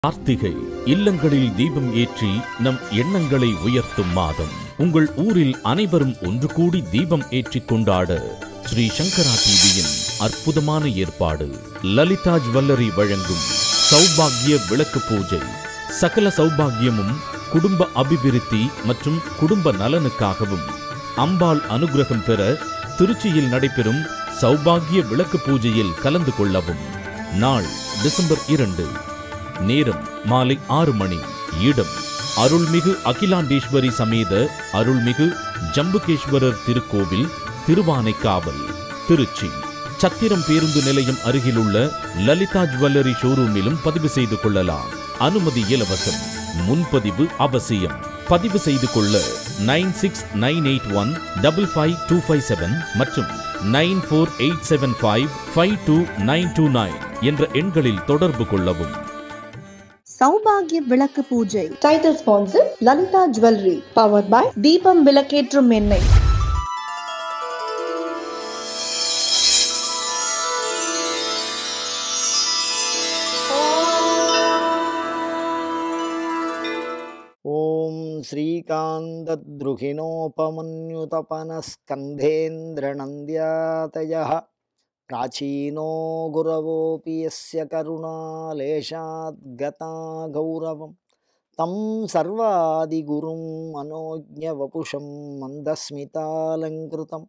கார்த்திகை இல்லங்களில் தீபம் ஏற்றி நம் எண்ணங்களை உயர்த்தும் மாதம் உங்கள் ஊரில் அனைவரும் ஒன்று கூடி தீபம் ஏற்றிக் கொண்டாட ஸ்ரீ சங்கரா டிவியின் அற்புதமான ஏற்பாடு லலிதா ஜுவல்லரி வழங்கும் சௌபாகிய விளக்கு பூஜை சகல சௌபாகியமும் குடும்ப அபிவிருத்தி மற்றும் குடும்ப நலனுக்காகவும் அம்பாள் அனுகிரகம் பெற திருச்சியில் நடைபெறும் சௌபாகிய விளக்கு பூஜையில் கலந்து கொள்ளவும் நாள் டிசம்பர் இரண்டு நேரம் மாலை ஆறு மணி இடம் அருள்மிகு அகிலாண்டேஸ்வரி சமேத அருள்மிகு ஜம்புகேஸ்வரர் திருக்கோவில் திருவானைக்காவல் திருச்சி சத்திரம் பேருந்து நிலையம் அருகிலுள்ள லலிதா ஜுவல்லரி ஷோரூமிலும் பதிவு செய்து கொள்ளலாம் அனுமதி இலவசம் முன்பதிவு அவசியம் பதிவு செய்து கொள்ள nine six nine eight one double five two five seven மற்றும் nine four eight seven five five two nine two nine என்ற எண்களில் தொடர்பு கொள்ளவும் சௌபாகிய விளக்கு பூஜை title sponsor Lalitha jewellery power by Deepam விளக்கேற்றும் எண்ணெய் ॐ श्रीकान्तद्रुहिणोपमन्युतपनस्कन्धेन्द्रनन्द्यातयः प्राचीनो गुरवोऽपि यस्य करुणालेशाद्गता गौरवं तं सर्वादिगुरुम् अनोज्ञवपुषं मन्दस्मितालङ्कृतं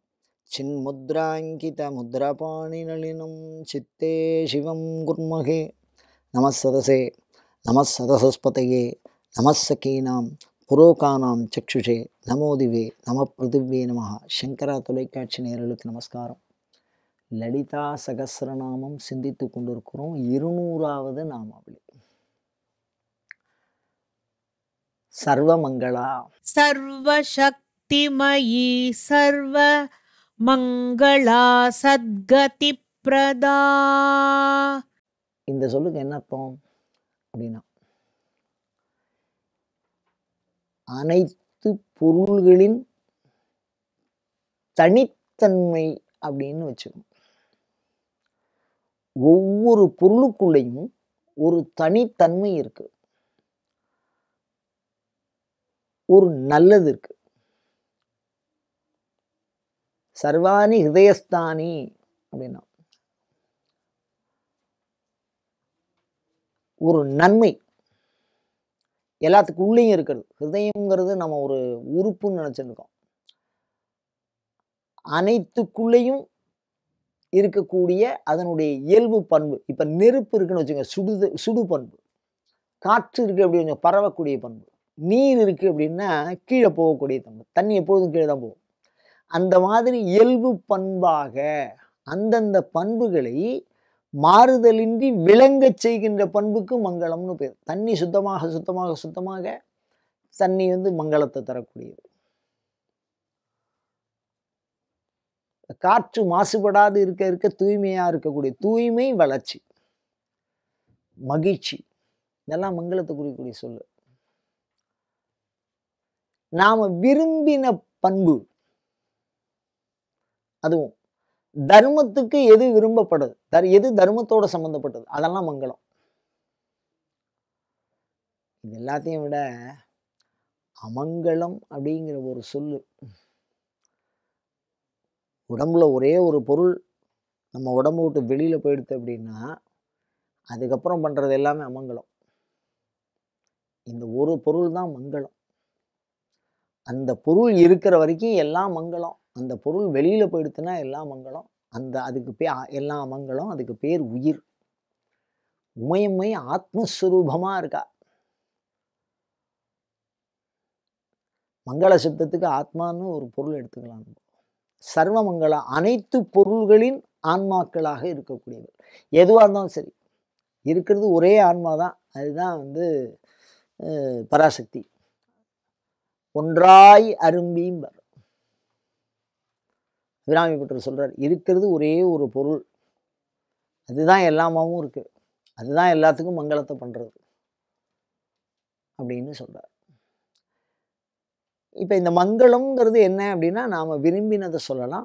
चिन्मुद्राङ्कितमुद्रपाणिनलिनं चित्ते शिवं कुर्महे नमः सदसे नमः सदसस्पतये நமசகீனாம் புரோகானாம் சக்ஷுஷே நமோதிவே நம பிருதிவே நம சங்கரா தொலைக்காட்சி நேயர்களுக்கு நமஸ்காரம் லலிதா சகசிரநாமம் சிந்தித்து கொண்டிருக்கிறோம் இருநூறாவது நாமாவளி சர்வமங்களா सर्वशक्तिमयी सर्व मङ्गला सद्गतिप्रदा இந்த சொல்லுக்கு என்ன அர்த்தம் அப்படின்னா அனைத்து பொருள்களின் தனித்தன்மை அப்படின்னு வச்சுக்கணும் ஒவ்வொரு பொருளுக்குள்ளேயும் ஒரு தனித்தன்மை இருக்கு ஒரு நல்லது இருக்கு சர்வாணி ஹிருதயஸ்தானி அப்படின்னா ஒரு நன்மை எல்லாத்துக்கு உள்ளேயும் இருக்கிறது ஹிருதயங்கிறது நம்ம ஒரு உறுப்புன்னு நினச்சிருக்கோம் அனைத்துக்குள்ளேயும் இருக்கக்கூடிய அதனுடைய இயல்பு பண்பு இப்போ நெருப்பு இருக்குன்னு வச்சுங்க சுடுது சுடு பண்பு காற்று இருக்குது அப்படி கொஞ்சம் பரவக்கூடிய பண்பு நீர் இருக்குது அப்படின்னா கீழே போகக்கூடிய பண்பு தண்ணி எப்பொழுதும் கீழே தான் போகும் அந்த மாதிரி இயல்பு பண்பாக அந்தந்த பண்புகளை மாறுதலின்றி விளங்கச் செய்கின்ற பண்புக்கு மங்களம்னு பேர் தண்ணி சுத்தமாக சுத்தமாக சுத்தமாக தண்ணி வந்து மங்களத்தை தரக்கூடியது காற்று மாசுபடாது இருக்க இருக்க தூய்மையா இருக்கக்கூடிய தூய்மை வளர்ச்சி மகிழ்ச்சி இதெல்லாம் மங்களத்தை குறிக்கக்கூடிய சொல்லு நாம விரும்பின பண்பு அதுவும் தர்மத்துக்கு எது விரும்பப்படுது தர் எது தர்மத்தோட சம்பந்தப்பட்டது அதெல்லாம் மங்களம் இது எல்லாத்தையும் விட அமங்கலம் அப்படிங்கிற ஒரு சொல்லு உடம்புல ஒரே ஒரு பொருள் நம்ம உடம்பு விட்டு வெளியில போயிடுது அப்படின்னா அதுக்கப்புறம் பண்றது எல்லாமே அமங்கலம் இந்த ஒரு பொருள் தான் மங்களம் அந்த பொருள் இருக்கிற வரைக்கும் எல்லாம் மங்களம் அந்த பொருள் வெளியில போயிடுத்துன்னா எல்லாம் மங்களம் அந்த அதுக்கு பே எல்லாம் மங்களம் அதுக்கு பேர் உயிர் உமையம்மை ஆத்மஸ்வரூபமா இருக்கா மங்கள சப்தத்துக்கு ஆத்மான்னு ஒரு பொருள் எடுத்துக்கலாம் சர்வ மங்களா அனைத்து பொருள்களின் ஆன்மாக்களாக இருக்கக்கூடியவர் எதுவாக இருந்தாலும் சரி இருக்கிறது ஒரே ஆன்மா தான் அதுதான் வந்து அஹ், பராசக்தி ஒன்றாய் அரும்பிம்பர் அபிராமி பட்டர் சொல்றார் இருக்கிறது ஒரே ஒரு பொருள் அதுதான் எல்லாமாவும் இருக்கு அதுதான் எல்லாத்துக்கும் மங்களத்தை பண்றது அப்படின்னு சொல்றார் இப்போ இந்த மங்களம்ங்கிறது என்ன அப்படின்னா நாம விரும்பினதை சொல்லலாம்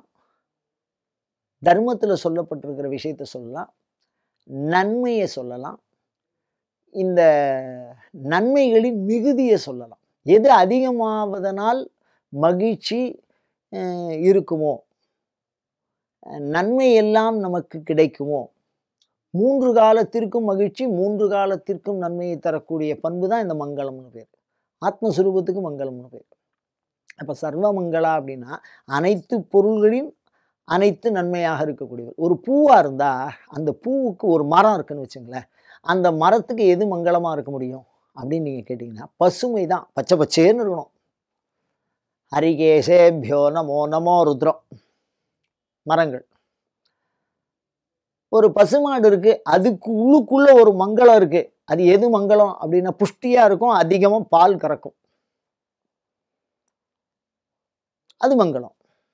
தர்மத்தில் சொல்லப்பட்டிருக்கிற விஷயத்த சொல்லலாம் நன்மையை சொல்லலாம் இந்த நன்மைகளின் மிகுதியை சொல்லலாம் எது அதிகமாவதனால் மகிழ்ச்சி அஹ், இருக்குமோ அஹ், நன்மை எல்லாம் நமக்கு கிடைக்குமோ மூன்று காலத்திற்கும் மகிழ்ச்சி மூன்று காலத்திற்கும் நன்மையை தரக்கூடிய பண்பு தான் இந்த மங்களம்னு பேர் ஆத்மஸ்வரூபத்துக்கு மங்களம்னு பேர் அப்போ சர்வ மங்களா அப்படின்னா அனைத்து பொருள்களின் அனைத்து நன்மையாக இருக்கக்கூடியவர் ஒரு பூவாக இருந்தால் அந்த பூவுக்கு ஒரு மரம் இருக்குன்னு வச்சுங்களேன் அந்த மரத்துக்கு எது மங்களமாக இருக்க முடியும் அப்படின்னு நீங்கள் கேட்டிங்கன்னா பசுமை தான் பச்சை பச்சேன்னு இருக்கணும் ஹரிகேசேபியோ நமோ நமோ ருத்ரம் மரங்கள் ஒரு பசுமாடு இருக்கு அதுக்கு உள்ளுக்குள்ள ஒரு மங்களம் இருக்கு அது எது மங்களம் அப்படின்னா புஷ்டியா இருக்கும் அதிகமாக பால் கறக்கும் அது மங்களம்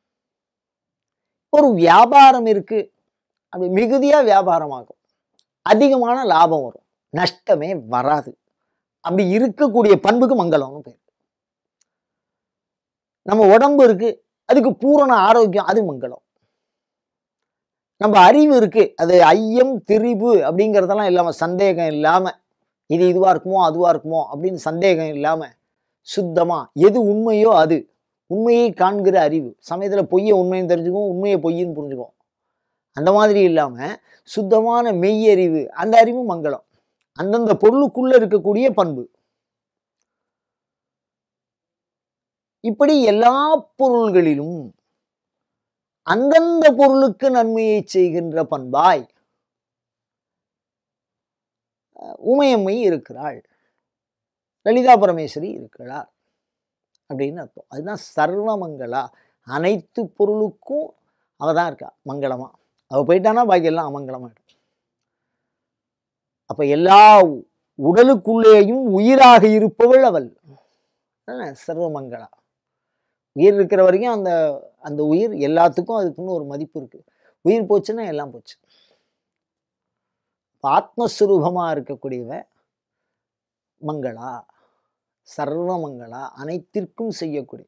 ஒரு வியாபாரம் இருக்கு அப்படி மிகுதியா வியாபாரம் ஆகும் அதிகமான லாபம் வரும் நஷ்டமே வராது அப்படி இருக்கக்கூடிய பண்புக்கு மங்களம்னு பேர் நம்ம உடம்பு இருக்கு அதுக்கு பூரண ஆரோக்கியம் அது மங்களம் நம்ம அறிவு இருக்கு அது ஐயம் திரிபு அப்படிங்கிறதெல்லாம் இல்லாம சந்தேகம் இல்லாம இது இதுவா இருக்குமோ அதுவா இருக்குமோ அப்படின்னு சந்தேகம் இல்லாம சுத்தமா எது உண்மையோ அது உண்மையை காண்கிற அறிவு சமயத்துல பொய்யை உண்மையும் தெரிஞ்சுக்கும் உண்மையை பொய்ன்னு புரிஞ்சுக்கும் அந்த மாதிரி இல்லாம சுத்தமான மெய்யறிவு அந்த அறிவு மங்களம் அந்தந்த பொருளுக்குள்ள இருக்கக்கூடிய பண்பு இப்படி எல்லா பொருள்களிலும் அந்தந்த பொருளுக்கு நன்மையை செய்கின்ற பண்பாய் அஹ், உமையம்மை இருக்கிறாள் லலிதா பரமேஸ்வரி இருக்கிறார் அப்படின்னு அர்த்தம் அதுதான் சர்வமங்களா அனைத்து பொருளுக்கும் அவ தான் இருக்கா மங்களமா அவ போயிட்டானா பாக்கி எல்லாம் அமங்கலமாயிடும் அப்ப எல்லா உடலுக்குள்ளேயும் உயிராக இருப்பவள் அவள் அதானே சர்வமங்களா உயிர் இருக்கிற வரைக்கும் அந்த அந்த உயிர் எல்லாத்துக்கும் அதுக்குன்னு ஒரு மதிப்பு இருக்கு உயிர் போச்சுன்னா எல்லாம் போச்சு அப்ப ஆத்மஸ்வரூபமா இருக்கக்கூடியவ மங்களா சர்வ மங்களா அனைத்திற்கும் செய்யக்கூடிய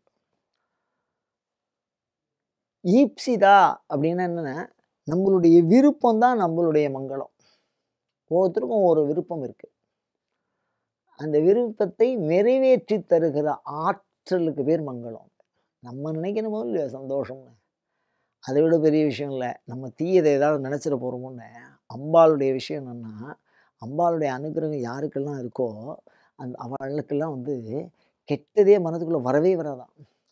ஈப்சிதா அப்படின்னா என்னன்னா நம்மளுடைய விருப்பம் தான் நம்மளுடைய மங்களம் ஒவ்வொருத்தருக்கும் ஒரு விருப்பம் இருக்கு அந்த விருப்பத்தை நிறைவேற்றி தருகிற ஆற்றலுக்கு பேர் மங்களம் நம்ம நினைக்கணுமோ இல்லையா சந்தோஷம்னு அதை விட பெரிய விஷயம் இல்லை நம்ம தீயதை ஏதாவது நினச்சிட போகிறோமோன்னு அம்பாளுடைய விஷயம் என்னென்னா அம்பாளுடைய அனுகிரகம் யாருக்கெல்லாம் இருக்கோ அந்த அவளுக்கெல்லாம் வந்து கெட்டதே மனதுக்குள்ளே வரவே வராதான்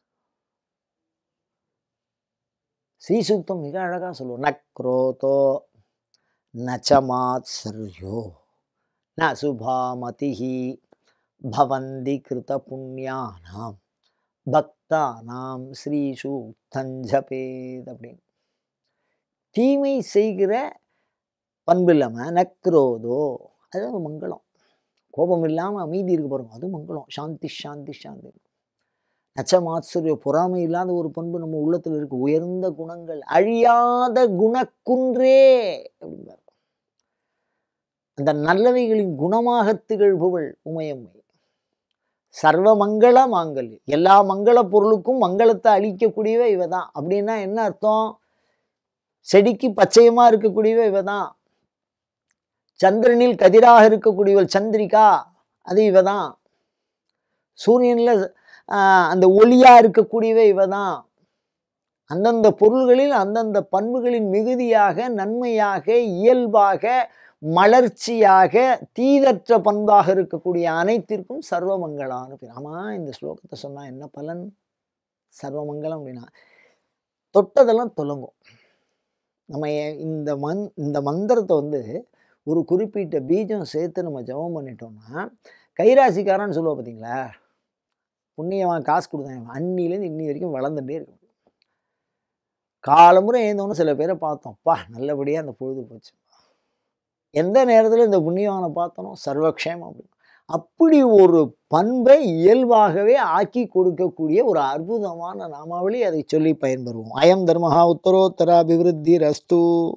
ஸ்ரீசூக்தம் மிக அழகாக சொல்லுவோம் நக்ரோதோ நச்சமாத்சர்யோ ந சுபாமதிஹி பவந்தி கிருத புண்ணியானாம் பக்தானாம் ஸ்ரீசூக்தஞ்சபேத் அப்படின்னு தீமை செய்கிற பண்பு இல்லாமல் நக்ரோதோ அது மங்களம் கோபம் இல்லாமல் அமைதி இருக்கு பாருங்க அது மங்களம் சாந்தி சாந்தி சாந்தி நச்சமாத்சரிய பொறாமை இல்லாத ஒரு பண்பு நம்ம உள்ளத்தில் இருக்கு உயர்ந்த குணங்கள் அழியாத குணக்குன்றே அப்படிங்கிறார் அந்த நல்லவைகளின் குணமாக திகழ்பவள் உமையம்மை சர்வ மங்கள மாங்கல்யம் எல்லா மங்கள பொருளுக்கும் மங்களத்தை அளிக்கக்கூடியவ இவ தான் அப்படின்னா என்ன அர்த்தம் செடிக்கு பச்சையமா இருக்கக்கூடியவ இவ தான் சந்திரனில் கதிராக இருக்கக்கூடியவள் சந்திரிகா அது இவ தான் சூரியனில் அந்த ஒளியா இருக்கக்கூடியவ இவ தான் அந்தந்த பொருள்களில் அந்தந்த பண்புகளின் மிகுதியாக நன்மையாக இயல்பாக மலர்ச்சியாக தீதற்ற பண்பாக இருக்கக்கூடிய அனைத்திற்கும் சர்வமங்களான்னு பேர் ஆமா இந்த ஸ்லோகத்தை சொன்னா என்ன பலன் சர்வமங்கலம் அப்படின்னா தொட்டதெல்லாம் தொலங்கும் நம்ம ஏ- இந்த மந் இந்த மந்திரத்தை வந்து ஒரு குறிப்பிட்ட பீஜம் சேர்த்து நம்ம ஜெபம் பண்ணிட்டோம்னா கைராசிக்காரன்னு சொல்லுவோம் பார்த்தீங்களா புண்ணியவன் காசு கொடுத்தாங்க அன்னிலேருந்து இன்னி வரைக்கும் வளர்ந்துட்டே இருக்கும் காலமுறை ஏந்தோன்னு சில பேரை பார்த்தோம்ப்பா நல்லபடியாக அந்த பொழுது போச்சு எந்த நேரத்தில் இந்த புண்ணியவானை பார்த்தனோ சர்வக்ஷேமம் அப்படின்னு அப்படி ஒரு பண்பை இயல்பாகவே ஆக்கி கொடுக்கக்கூடிய ஒரு அற்புதமான நாமாவளி அதை சொல்லி பயன்பெறுவோம் அயம் தர்மஹா உத்தரோத்தர அபிவிருத்தி ரஸ்து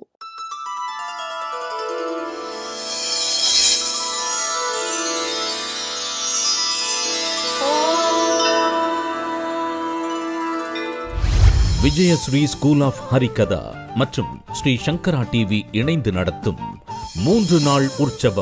விஜயஸ்ரீ ஸ்கூல் ஆஃப் ஹரிகதா மற்றும் ஸ்ரீ சங்கரா டிவி இணைந்து நடத்தும் மூன்று நாள் உற்சவம்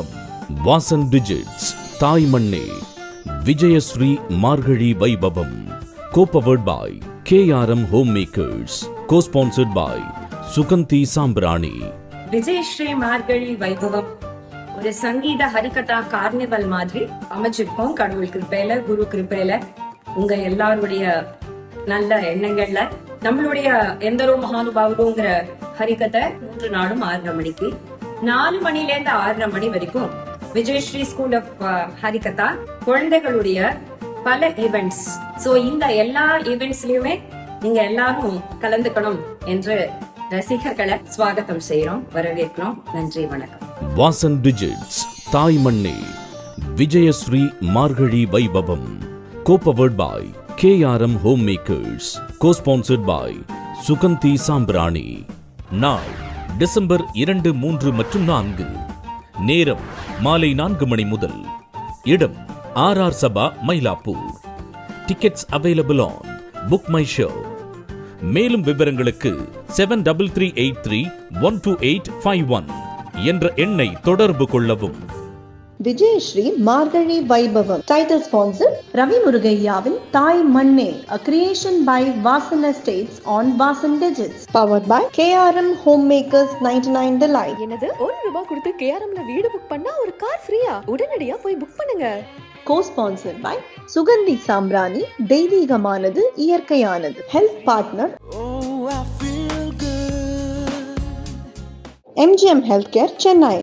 வாசன் டிஜிட்ஸ் தாய் மண்ணே Vijayashree Margazhi Vaibhavam copowered by KRM home makers cosponsored by Suganthi சாம்பிராணி விஜயஸ்ரீ மார்கழி வைபவம் ஒரு சங்கீத ஹரிகதா கார்னிவல் மாதிரி அமைச்சிருக்கோம் கடவுள் கிருப்பையில குரு கிருப்பையில உங்க எல்லாருடைய நல்ல எண்ணங்கள்ல நம்மளுடைய எந்தரோ மகானுபாவரோங்கிற ஹரிகதை மூன்று நாளும் ஆறரை மணிக்கு நாலு மணில இருந்து ஆறரை மணி வரைக்கும் விஜயஸ்ரீ ஸ்கூல் ஆஃப் ஹரிகதா குழந்தைகளுடைய பல ஈவெண்ட்ஸ் சோ இந்த எல்லா ஈவெண்ட்ஸ்லயுமே நீங்க எல்லாரும் கலந்துக்கணும் என்று ரசிகர்களை ஸ்வாகத்தம் செய்யறோம் வரவேற்கிறோம் நன்றி வணக்கம் வாசன் டிஜிட்ஸ் தாய் மண்ணே Vijayashree Margazhi Vaibhavam copowered by KRM home makers cosponsored by Suganthi சாம்பிராணி நாள் டிசம்பர் இரண்டு மூன்று மற்றும் நான்கு நேரம் மாலை நான்கு மணி முதல் இடம் R R Sabha Mylapore tickets available on book my show மேலும் விவரங்களுக்கு seven double three eight three one two eight five one என்ற எண்ணை தொடர்பு கொள்ளவும் விஜயஸ்ரீ மார்கழி வைபவம் டைட்டில் ஸ்பான்சர் ரவி முருகையாவின் தாய் மண்ணே a creation by Vasan estates an Vasan digits powered by KRM home makers ninety nine delight என்னது ஒரு ரூபாய் கொடுத்து கேஆர்எம்ல வீடு புக் பண்ணா ஒரு கார் ஃப்ரீயா உடனடியா போய் புக் பண்ணுங்க கோ ஸ்பான்சர் பை சுகந்தி சாம்பிராணி தெய்வீகமானது இயற்கையானது health partner MGM health care Chennai